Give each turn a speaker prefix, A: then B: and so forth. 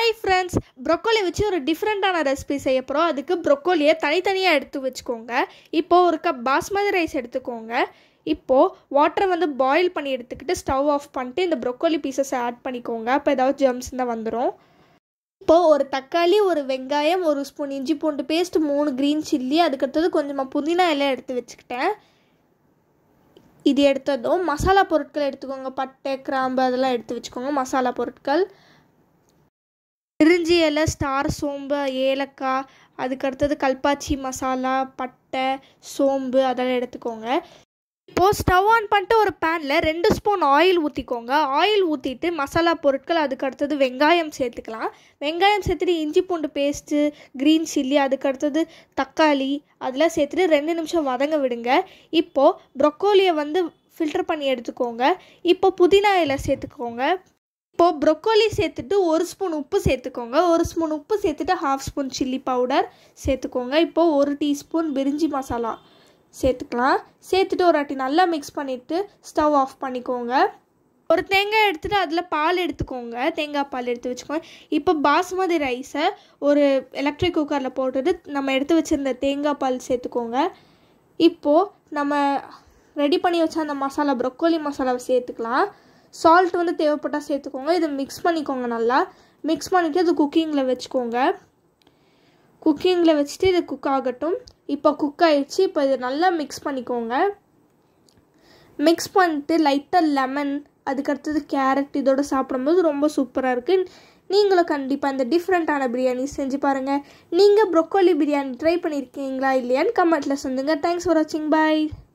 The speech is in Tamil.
A: ஹாய் ஃப்ரெண்ட்ஸ் ப்ரொக்கோலி வச்சு ஒரு டிஃப்ரெண்ட்டான ரெசிபி செய்ய போகிறோம் அதுக்கு ப்ரொக்கோலியை தனித்தனியாக எடுத்து வச்சுக்கோங்க இப்போது ஒரு கப் பாஸ்மதி ரைஸ் எடுத்துக்கோங்க இப்போது வாட்டரை வந்து பாயில் பண்ணி எடுத்துக்கிட்டு ஸ்டவ் ஆஃப் பண்ணிட்டு இந்த ப்ரொக்கோலி பீசஸை ஆட் பண்ணிக்கோங்க அப்போ ஏதாவது ஜெர்ம்ஸ் தான் வந்துடும் இப்போது ஒரு தக்காளி ஒரு வெங்காயம் ஒரு ஸ்பூன் இஞ்சி பூண்டு பேஸ்ட் மூணு க்ரீன் சில்லி அதுக்கடுத்தது கொஞ்சமாக புதினா எல்லாம் எடுத்து வச்சுக்கிட்டேன் இது எடுத்ததும் மசாலா பொருட்கள் எடுத்துக்கோங்க பட்டை கிராம்பு அதெல்லாம் எடுத்து வச்சுக்கோங்க மசாலா பொருட்கள் பிரிஞ்சி இலை ஸ்டார் சோம்பு ஏலக்காய் அதுக்கடுத்தது கல்பாச்சி மசாலா பட்டை சோம்பு அதெல்லாம் எடுத்துக்கோங்க இப்போது ஸ்டவ் ஆன் பண்ணிட்டு ஒரு பேனில் ரெண்டு ஸ்பூன் ஆயில் ஊற்றிக்கோங்க ஆயில் ஊற்றிட்டு மசாலா பொருட்கள் அதுக்கு அடுத்தது வெங்காயம் சேர்த்துக்கலாம் வெங்காயம் சேர்த்துட்டு இஞ்சி பூண்டு பேஸ்ட்டு க்ரீன் சில்லி அதுக்கு அடுத்தது தக்காளி அதெல்லாம் சேர்த்துட்டு ரெண்டு நிமிஷம் வதங்க விடுங்க இப்போது ப்ரொக்கோலியை வந்து ஃபில்டர் பண்ணி எடுத்துக்கோங்க இப்போ புதினா இலை சேர்த்துக்கோங்க இப்போது ப்ரொக்கோலி சேர்த்துட்டு ஒரு ஸ்பூன் உப்பு சேர்த்துக்கோங்க ஒரு ஸ்பூன் உப்பு சேர்த்துட்டு ஹாஃப் ஸ்பூன் சில்லி பவுடர் சேர்த்துக்கோங்க இப்போது ஒரு டீஸ்பூன் பிரிஞ்சி மசாலா சேர்த்துக்கலாம் சேர்த்துட்டு ஒரு வாட்டி நல்லா மிக்ஸ் பண்ணிவிட்டு ஸ்டவ் ஆஃப் பண்ணிக்கோங்க ஒரு தேங்காய் எடுத்துகிட்டு அதில் பால் எடுத்துக்கோங்க தேங்காய் பால் எடுத்து வச்சுக்கோங்க இப்போ பாஸ்மதி ரைஸை ஒரு எலக்ட்ரிக் குக்கரில் போட்டுட்டு நம்ம எடுத்து வச்சுருந்த தேங்காய் பால் சேர்த்துக்கோங்க இப்போது நம்ம ரெடி பண்ணி வச்ச அந்த மசாலா ப்ரொக்கோலி மசாலாவை சேர்த்துக்கலாம் சால்ட் வந்து தேவைப்பட்டால் சேர்த்துக்கோங்க இதை மிக்ஸ் பண்ணிக்கோங்க நல்லா மிக்ஸ் பண்ணிவிட்டு இது குக்கிங்கில் வச்சுக்கோங்க குக்கிங்கில் வச்சுட்டு இது குக் ஆகட்டும் இப்போ குக் ஆயிடுச்சு இப்போ இதை நல்லா மிக்ஸ் பண்ணிக்கோங்க மிக்ஸ் பண்ணிட்டு லைட்டாக லெமன் அதுக்கடுத்தது கேரட் இதோட சாப்பிடும்போது ரொம்ப சூப்பராக இருக்குது நீங்களும் கண்டிப்பாக இந்த டிஃப்ரெண்ட்டான பிரியாணி செஞ்சு பாருங்கள் நீங்கள் ப்ரொக்கோலி பிரியாணி ட்ரை பண்ணியிருக்கீங்களா இல்லையான்னு கமெண்ட்டில் சொல்லுங்கள் தேங்க்ஸ் ஃபார் வாட்சிங் பாய்